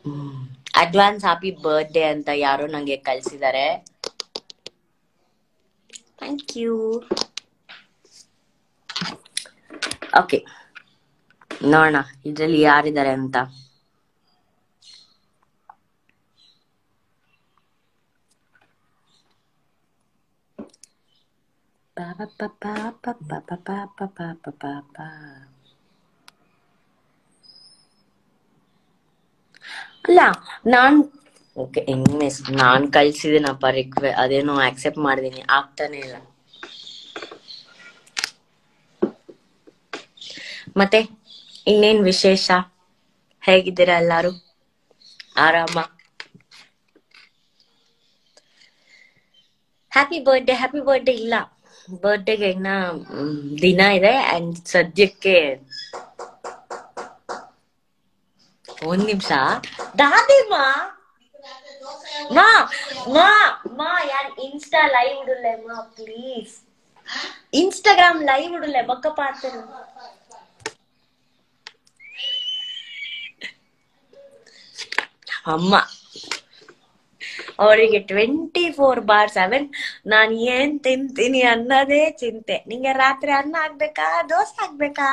Advance happy birthday ಅಂತ ಯಾರೋ ನಂಗೆ ಕಳ್ಸಿದ್ದಾರೆ ಥ್ಯಾಂಕ್ ಯು ಓಕೆ ನೋಡೋಣ ಇದ್ರಲ್ಲಿ ಯಾರಿದ್ದಾರೆ ಅಂತ Pa pa pa pa pa pa pa pa pa pa pa pa pa. ಅಲ್ಲ ನಾನ್ ಓಕೆ ಹೆಂಗ್ ಮಿಸ್ ನಾನ್ ಕಳ್ಸಿದ್ದೀನಪ್ಪ ರಿಕ್ವೆ ಅದೇನೋ ಆಕ್ಸೆಪ್ಟ್ ಮಾಡಿದೀನಿ ಆಗ್ತಾನೆ ಇಲ್ಲ ಮತ್ತೆ ಇನ್ನೇನ್ ವಿಶೇಷ ಹೇಗಿದ್ದೀರಾ ಎಲ್ಲಾರು ಆರಾಮ ಹ್ಯಾಪಿ ಬರ್ಡೇ ಹ್ಯಾಪಿ ಬರ್ಡೇ ಇಲ್ಲ ಬರ್ಡೇಗೆ ಇನ್ನ ಮ್, ದಿನ ಇದೆ ಅಂಡ್ ಸದ್ಯಕ್ಕೆ ಒಂದ್ ನಿಮಿಷ ದಾದಿಮ್ಮ ಮಾ ಮಾ ಮಾ ಯಾರ್ ಇನ್ಸ್ಟಾ ಲೈವ್ ಇಡಲೆ ಮಾ ಪ್ಲೀಸ್ ಇನ್ಸ್ಟಾಗ್ರಾಮ್ ಲೈವ್ ಇಡಲೆ ಬಕ್ಕ ಪಾತ್ರ ಅಮ್ಮ ಅವರಿಗೆ ಟ್ವೆಂಟಿ ಫೋರ್ ಬಾರ್ ಸೆವೆನ್ ನಾನ್ ಏನ್ ತಿಂತೀನಿ ಅನ್ನೋದೇ ಚಿಂತೆ ನಿಂಗೆ ರಾತ್ರಿ ಅನ್ನ ಆಗ್ಬೇಕಾ ದೋಸೆ ಆಗ್ಬೇಕಾ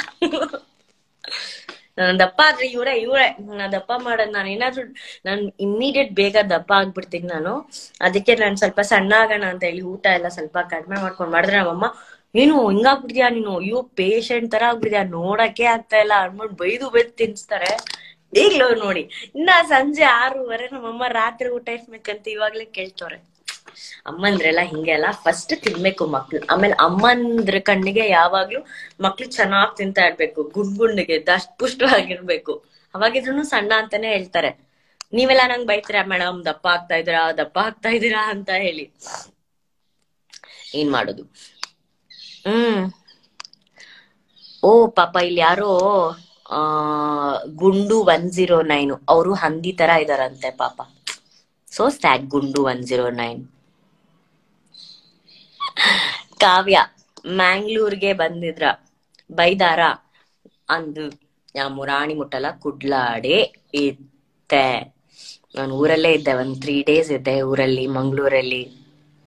ನಾನು ದಪ್ಪ ಆದ್ರೆ ಇವ್ರೆ ಇವ್ರೆ ನಾ ದಪ್ಪ ಮಾಡೋದ್ ನಾನು ಏನಾದ್ರು ನಾನು ಇಮ್ಮಿಡಿಯೇಟ್ ಬೇಗ ದಪ್ಪ ಆಗ್ಬಿಡ್ತೀನಿ ನಾನು ಅದಕ್ಕೆ ನಾನು ಸ್ವಲ್ಪ ಸಣ್ಣ ಆಗೋಣ ಅಂತ ಹೇಳಿ ಊಟ ಎಲ್ಲ ಸ್ವಲ್ಪ ಕಡಿಮೆ ಮಾಡ್ಕೊಂಡ್ ಮಾಡಿದ್ರೆ ನಮ್ಮಮ್ಮ ಏನು ಹಿಂಗಾಗ್ಬಿಡ್ತೀಯಾ ನೀನು ಅಯ್ಯೋ ಪೇಷಂಟ್ ತರ ಆಗ್ಬಿಡ್ತೀಯಾ ನೋಡಕ್ಕೆ ಆಗ್ತಾ ಇಲ್ಲ ಅನ್ಬಿಟ್ಟು ಬೈದು ಬೈದು ತಿನ್ಸ್ತಾರೆ ಈಗ್ಲೂ ನೋಡಿ ಇನ್ನ ಸಂಜೆ ಆರೂವರೆ ನಮ್ಮಮ್ಮ ರಾತ್ರಿ ಊಟ ಎಷ್ಟ್ಬೇಕಂತ ಇವಾಗ್ಲೇ ಕೇಳ್ತವ್ರೆ ಅಮ್ಮಂದ್ರೆಲ್ಲ ಹಿಂಗೆ ಅಲ್ಲ ಫಸ್ಟ್ ತಿನ್ಬೇಕು ಮಕ್ಳು ಆಮೇಲೆ ಅಮ್ಮಂದ್ರ ಕಣ್ಣಿಗೆ ಯಾವಾಗ್ಲೂ ಮಕ್ಳು ಚೆನ್ನಾಗ್ ತಿಂತಾ ಇರ್ಬೇಕು ಗುಂಡ್ ಗುಂಡಿಗೆ ದಷ್ಟ ಪುಷ್ಟವಾಗಿರ್ಬೇಕು ಅವಾಗಿದ್ರು ಸಣ್ಣ ಅಂತಾನೆ ಹೇಳ್ತಾರೆ ನೀವೆಲ್ಲ ನಂಗ್ ಬೈತೀರಾ ಮೇಡಮ್ ದಪ್ಪ ಆಗ್ತಾ ಇದೀರಾ ದಪ್ಪ ಆಗ್ತಾ ಇದೀರಾ ಅಂತ ಹೇಳಿ ಏನ್ ಮಾಡೋದು ಹ್ಮ್ ಓ ಪಾಪ ಇಲ್ಲಿ ಯಾರೋ ಆ ಗುಂಡು ಒನ್ ಜೀರೋ ನೈನ್ ಅವರು ಹಂದಿ ತರ ಇದಾರಂತೆ ಪಾಪ ಸೊ ಸ್ಯಾಡ್ ಗುಂಡು ಒನ್ ಜೀರೋ ನೈನ್ ಕಾವ್ಯ ಮ್ಯಾಂಗ್ಳೂರ್ಗೆ ಬಂದಿದ್ರ ಬೈದಾರ ಅಂದು ಯಾ ಮುರಾಣಿ ಮುಟ್ಟಲ ಕುಡ್ಲಾಡೆ ಇದ್ದೆ ನಾನು ಊರಲ್ಲೇ ಇದ್ದೆ ಒಂದ್ ತ್ರೀ ಡೇಸ್ ಇದ್ದೆ ಊರಲ್ಲಿ ಮಂಗ್ಳೂರಲ್ಲಿ